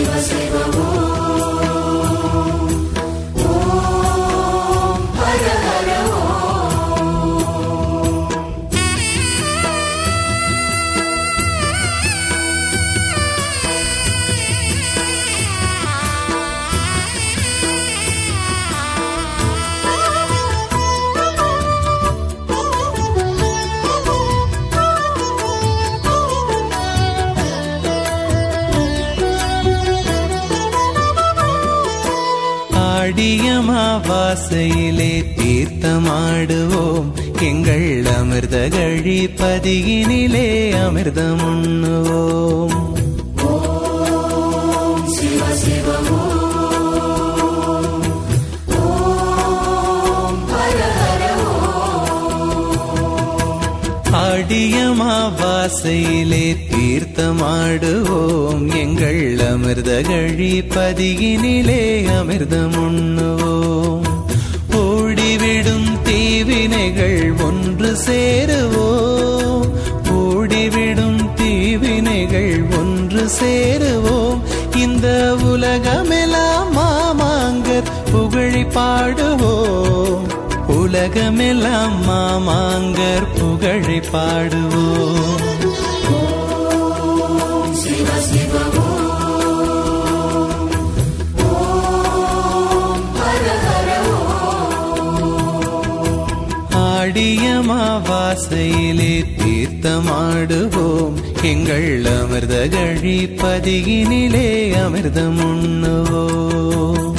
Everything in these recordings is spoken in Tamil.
ஆடியமாவாசையிலே தீர்த்தமாடுவோம் எங்கள் அமிர்த கழி பதியினிலே அமிர்தம் உண்ணுவோம் ஆடியமாவாசையிலே தீர்த்தமாடுவோம் எங்கள் அமிர்த கழி பதியினிலே அமிர்தம் உண்ணுவோம் ஓடிவிடும் தீவினைகள் ஒன்று சேருவோம் ஓடிவிடும் தீவினைகள் ஒன்று சேருவோம் இந்த உலகமெல்லாம் மாமாங்கர் புகழி பாடுவோம் உலகமெல்லாம் மாமாங்கர் புகழை பாடுவோம் ஆடியமாவாசையிலே தீர்த்தமாடுவோம் எங்கள் அமிர்த கழி பதியினிலே அமிர்தம் உண்ணுவோம்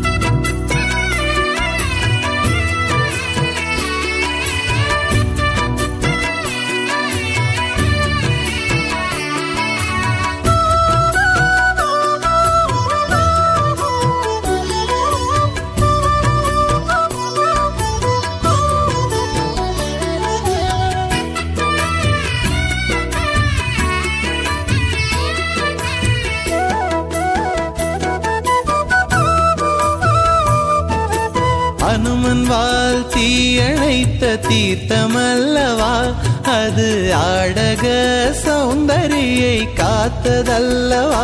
அனுமன் வால் தீயணைத்த தீர்த்தமல்லவா அது ஆடக சௌந்தரியை காத்ததல்லவா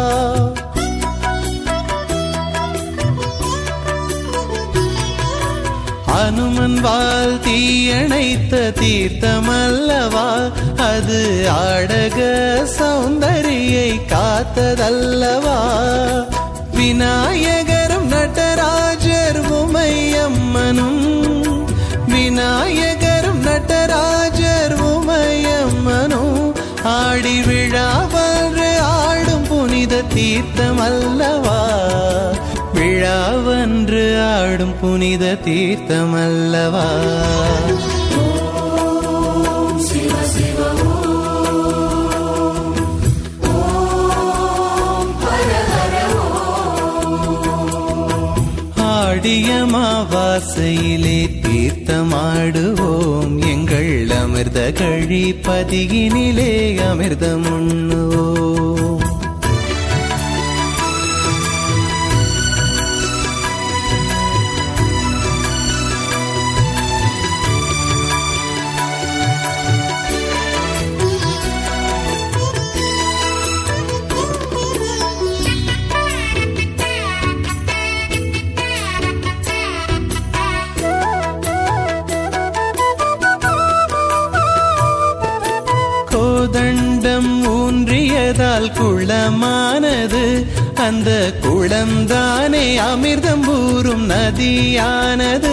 அனுமன் வால் தீயணைத்த தீர்த்தமல்லவா அது ஆடக சௌந்தரியை காத்ததல்லவா விநாயகரும் நடராஜர் உமையம்மனும் விநாயகரும் நடராஜர் உமையம்மனும் ஆடி விழாவன்று ஆடும் புனித தீர்த்தம் அல்லவா விழாவன்று ஆடும் புனித தீர்த்தம் அல்லவா ஆடியமாவாசையிலே தீர்த்தமாடுவோம் எங்கள் அமிர்த கழி பதியினிலே அமிர்தம் உண்ணுவோம் கோதண்டம் ஊன்றியதால் குளமானது அந்த குளம்தானே அமிர்தம் ஊறும் நதியானது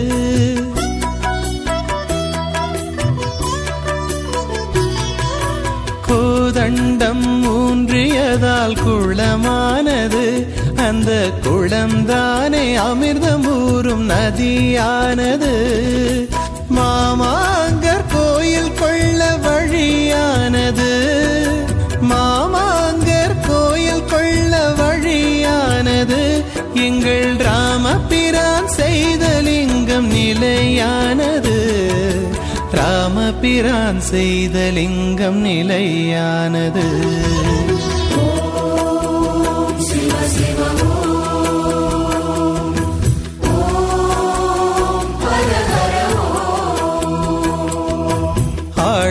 கோதண்டம் ஊன்றியதால் குளமானது அந்த குளம்தானே அமிர்தம் ஊறும் நதியானது மாமாங்கர் கோயில் கொள்ள வழியானது மாமாங்கர் கோயில் கொள்ள வழியானது எங்கள் ராமபிரான் செய்த லிங்கம் நிலையானது ராமபிரான் செய்த லிங்கம் நிலையானது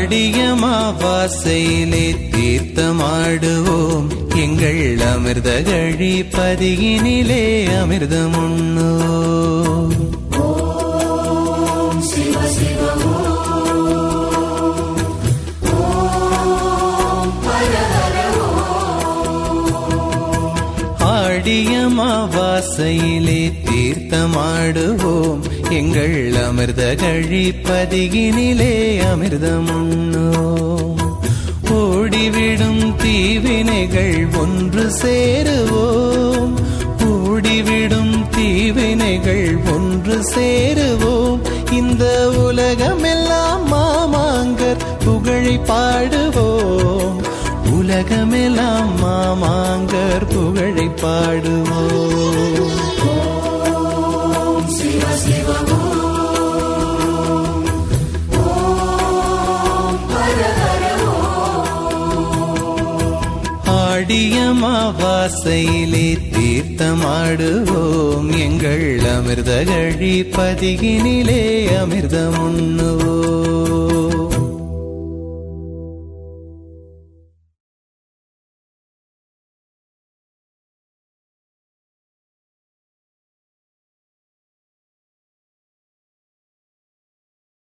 ஆடியமாவாசையிலே தீர்த்தமாடுவோம் எங்கள் அமிர்த கழி பதியினிலே அமிர்தம் உண்ணுவோம் ஆடியமாவாசையிலே தீர்த்தமாடுவோம் எங்கள் அமிர்த கழி பதியினிலே அமிர்தம் உண்ணுவோம் ஓடிவிடும் தீவினைகள் ஒன்று சேருவோம் ஓடிவிடும் தீவினைகள் ஒன்று சேருவோம் இந்த உலகமெல்லாம் மாமாங்கர் புகழை பாடுவோம் உலகமெல்லாம் மாமாங்கர் புகழை பாடுவோம் ஆடியமாவாசையிலே தீர்த்தமாடுவோம் எங்கள் அமிர்த கழி பதிகினிலே அமிர்தம் உண்ணுவோம்